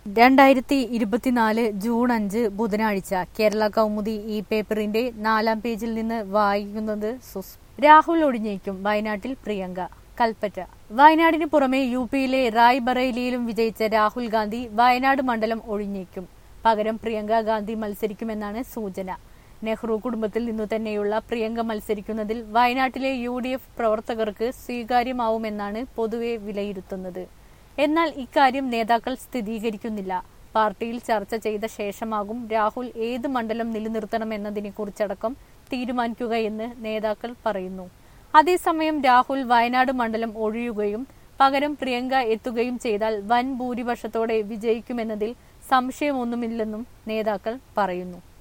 രണ്ടായിരത്തി ഇരുപത്തിനാല് ജൂൺ അഞ്ച് ബുധനാഴ്ച കേരള കൗമുദി ഈ പേപ്പറിന്റെ നാലാം പേജിൽ നിന്ന് വായിക്കുന്നത് സുസ് രാഹുൽ ഒഴിഞ്ഞേക്കും വയനാട്ടിൽ പ്രിയങ്ക കൽപ്പറ്റ വയനാടിന് പുറമെ യു പിയിലെ റായ്ബറേലിയിലും വിജയിച്ച രാഹുൽ ഗാന്ധി വയനാട് മണ്ഡലം ഒഴിഞ്ഞേക്കും പകരം പ്രിയങ്ക ഗാന്ധി മത്സരിക്കുമെന്നാണ് സൂചന നെഹ്റു കുടുംബത്തിൽ നിന്നു തന്നെയുള്ള പ്രിയങ്ക മത്സരിക്കുന്നതിൽ വയനാട്ടിലെ യു ഡി എഫ് പ്രവർത്തകർക്ക് സ്വീകാര്യമാവുമെന്നാണ് പൊതുവെ വിലയിരുത്തുന്നത് എന്നാൽ ഇക്കാര്യം നേതാക്കൾ സ്ഥിരീകരിക്കുന്നില്ല പാർട്ടിയിൽ ചർച്ച ചെയ്ത ശേഷമാകും രാഹുൽ ഏത് മണ്ഡലം നിലനിർത്തണമെന്നതിനെക്കുറിച്ചടക്കം തീരുമാനിക്കുകയെന്ന് നേതാക്കൾ പറയുന്നു അതേസമയം രാഹുൽ വയനാട് മണ്ഡലം ഒഴിയുകയും പകരം പ്രിയങ്ക എത്തുകയും ചെയ്താൽ വൻ ഭൂരിപക്ഷത്തോടെ വിജയിക്കുമെന്നതിൽ സംശയമൊന്നുമില്ലെന്നും നേതാക്കൾ പറയുന്നു